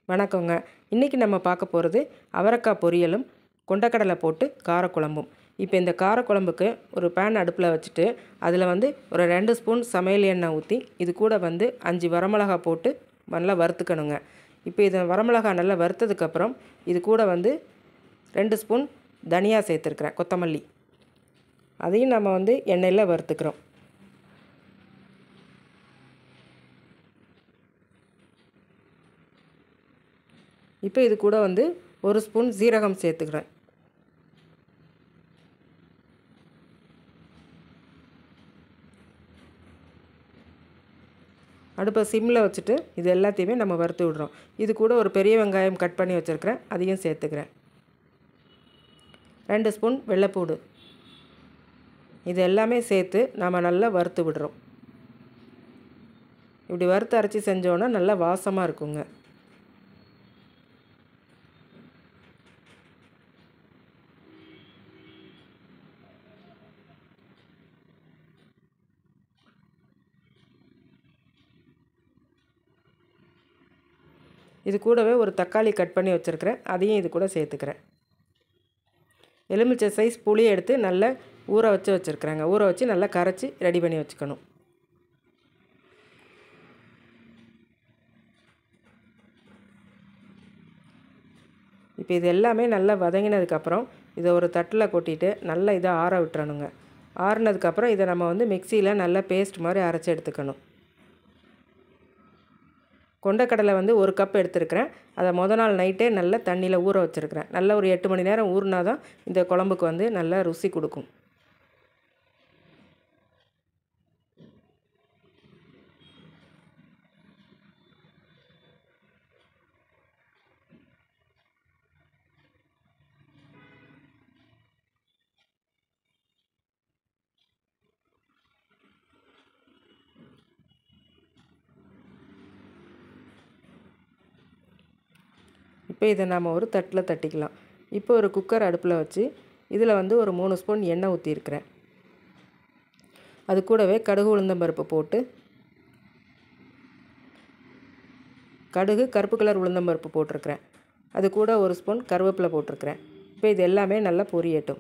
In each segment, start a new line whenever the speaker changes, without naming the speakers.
வணக்கங்க இன்றைக்கி நம்ம பார்க்க போகிறது அவரைக்காய் பொரியலும் கொண்டக்கடலை போட்டு காரக்குழம்பும் இப்போ இந்த காரக்குழம்புக்கு ஒரு பேன் அடுப்பில் வச்சுட்டு அதில் வந்து ஒரு ரெண்டு ஸ்பூன் சமையல் எண்ணெய் ஊற்றி இது கூட வந்து அஞ்சு வரமிளகா போட்டு நல்லா வறுத்துக்கணுங்க இப்போ இதை வரமிளகா நல்லா வறுத்ததுக்கப்புறம் இது கூட வந்து ரெண்டு ஸ்பூன் தனியா சேர்த்துருக்குறேன் கொத்தமல்லி அதையும் நம்ம வந்து எண்ணெயில் வறுத்துக்கிறோம் இப்போ இது கூட வந்து ஒரு ஸ்பூன் சீரகம் சேர்த்துக்கிறேன் அடுப்பை சிம்மில் வச்சுட்டு இது எல்லாத்தையுமே நம்ம வறுத்து விடுறோம் இது கூட ஒரு பெரிய வெங்காயம் கட் பண்ணி வச்சுருக்கிறேன் அதையும் சேர்த்துக்கிறேன் ரெண்டு ஸ்பூன் வெள்ளைப்பூடு இது எல்லாமே சேர்த்து நம்ம நல்லா வறுத்து விடுறோம் இப்படி வறுத்து அரைச்சி செஞ்சோன்னா நல்லா வாசமாக இருக்குங்க இது கூடவே ஒரு தக்காளி கட் பண்ணி வச்சுருக்கிறேன் அதையும் இது கூட சேர்த்துக்கிறேன் எலுமிச்சை சைஸ் புளி எடுத்து நல்லா ஊற வச்சு வச்சுருக்குறேங்க ஊற வச்சு நல்லா கரைச்சி ரெடி பண்ணி வச்சுக்கணும் இப்போ இது எல்லாமே நல்லா வதங்கினதுக்கப்புறம் இதை ஒரு தட்டில் கொட்டிட்டு நல்லா இதை ஆற விட்டுறணுங்க ஆறுனதுக்கப்புறம் இதை நம்ம வந்து மிக்சியில் நல்லா பேஸ்ட் மாதிரி அரைச்சி எடுத்துக்கணும் கொண்டக்கடலை வந்து ஒரு கப் எடுத்துருக்கிறேன் அதை முத நாள் நைட்டே நல்லா தண்ணியில் ஊற வச்சுருக்கிறேன் நல்லா ஒரு எட்டு மணி நேரம் ஊறினா தான் இந்த குழம்புக்கு வந்து நல்லா ருசி கொடுக்கும் இப்போ இதை நாம் ஒரு தட்டில் தட்டிக்கலாம் இப்போ ஒரு குக்கர் அடுப்பில் வச்சு இதில் வந்து ஒரு மூணு ஸ்பூன் எண்ணெய் ஊற்றிருக்கிறேன் அது கூடவே கடுகு உளுந்தம்பருப்பு போட்டு கடுகு கருப்பு கலர் உளுந்தம்பருப்பு போட்டிருக்கிறேன் அது கூட ஒரு ஸ்பூன் கருவேப்பிலை போட்டிருக்கிறேன் இப்போ இது எல்லாமே நல்லா பொரியட்டும்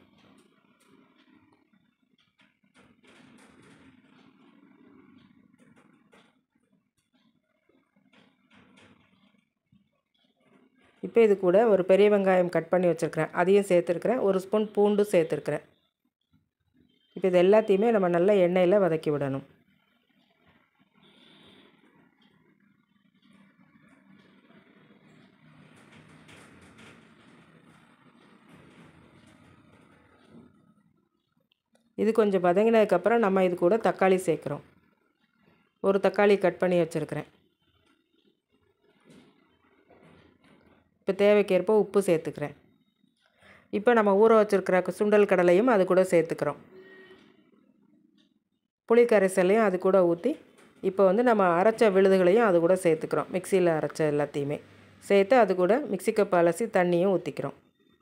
இப்போ இது கூட ஒரு பெரிய வெங்காயம் கட் பண்ணி வச்சுருக்கிறேன் அதையும் சேர்த்துருக்கிறேன் ஒரு ஸ்பூன் பூண்டு சேர்த்துருக்கிறேன் இப்போ இது எல்லாத்தையுமே நம்ம நல்லா எண்ணெயில் வதக்கி விடணும் இது கொஞ்சம் வதங்கினதுக்கப்புறம் நம்ம இது கூட தக்காளி சேர்க்குறோம் ஒரு தக்காளி கட் பண்ணி வச்சுருக்கிறேன் இப்போ தேவைக்கேற்ப உப்பு சேர்த்துக்கிறேன் இப்போ நம்ம ஊற வச்சுருக்கிற சுண்டல் கடலையும் அது கூட சேர்த்துக்கிறோம் புளி கரைசலையும் அது கூட ஊற்றி இப்போ வந்து நம்ம அரைச்ச விழுதுகளையும் அது கூட சேர்த்துக்கிறோம் மிக்சியில் அரைச்ச எல்லாத்தையுமே சேர்த்து அது கூட மிக்சி கப் அலசி தண்ணியும் ஊற்றிக்கிறோம்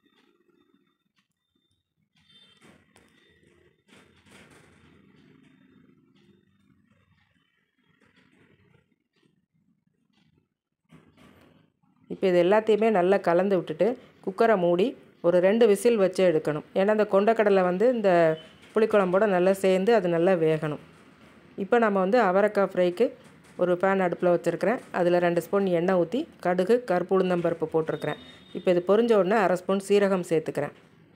இப்போ இது எல்லாத்தையுமே நல்லா கலந்து விட்டுட்டு குக்கரை மூடி ஒரு ரெண்டு விசில் வச்சு எடுக்கணும் ஏன்னா இந்த கொண்டக்கடலை வந்து இந்த புளிக்குழம்போட நல்லா சேர்ந்து அது நல்லா வேகணும் இப்போ நம்ம வந்து அவரைக்காய் ஃப்ரைக்கு ஒரு பேன் அடுப்பில் வச்சுருக்கிறேன் அதில் ரெண்டு ஸ்பூன் எண்ணெய் ஊற்றி கடுகு கருப்பு உளுந்தம்பருப்பு போட்டிருக்கிறேன் இப்போ இது பொரிஞ்ச உடனே அரை ஸ்பூன் சீரகம் சேர்த்துக்கிறேன்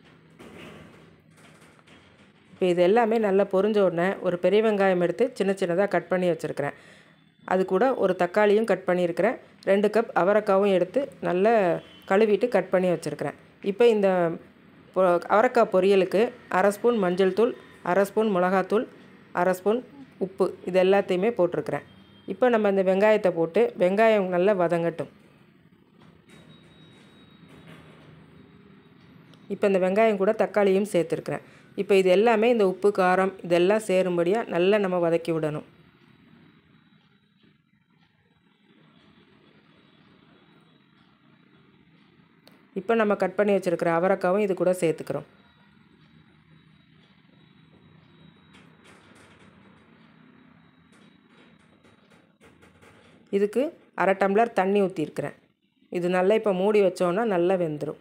இப்போ இது எல்லாமே நல்லா பொரிஞ்ச உடனே ஒரு பெரிய வெங்காயம் எடுத்து சின்ன சின்னதாக கட் பண்ணி வச்சுருக்கிறேன் அது கூட ஒரு தக்காளியும் கட் பண்ணியிருக்கிறேன் ரெண்டு கப் அவரைக்காவும் எடுத்து நல்லா கழுவிட்டு கட் பண்ணி வச்சுருக்கிறேன் இப்போ இந்த அவரைக்காய் பொரியலுக்கு அரை ஸ்பூன் மஞ்சள் தூள் அரை ஸ்பூன் மிளகாத்தூள் அரை ஸ்பூன் உப்பு இது எல்லாத்தையுமே போட்டிருக்கிறேன் இப்போ நம்ம இந்த வெங்காயத்தை போட்டு வெங்காயம் நல்லா வதங்கட்டும் இப்போ இந்த வெங்காயம் கூட தக்காளியும் சேர்த்துருக்குறேன் இப்போ இது எல்லாமே இந்த உப்பு காரம் இதெல்லாம் சேரும்படியாக நல்லா நம்ம வதக்கி விடணும் இப்போ நம்ம கட் பண்ணி வச்சுருக்கிற அவரைக்காவும் இது கூட சேர்த்துக்கிறோம் இதுக்கு அரை டம்ளர் தண்ணி ஊற்றிருக்கிறேன் இது நல்லா இப்போ மூடி வச்சோன்னா நல்லா வெந்துடும்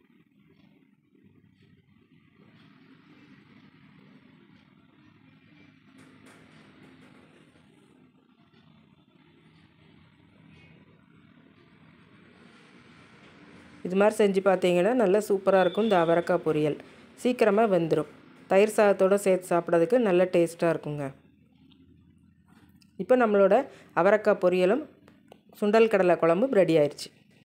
இது மாதிரி செஞ்சு பார்த்தீங்கன்னா நல்லா சூப்பராக இருக்கும் இந்த அவரக்காய் பொரியல் சீக்கிரமாக வெந்துடும் தயிர் சாதத்தோடு சேர்த்து சாப்பிட்றதுக்கு நல்ல டேஸ்ட்டாக இருக்குங்க இப்போ நம்மளோட அவரக்காய் பொரியலும் சுண்டல் கடலை குழம்பும் ரெடி ஆயிடுச்சு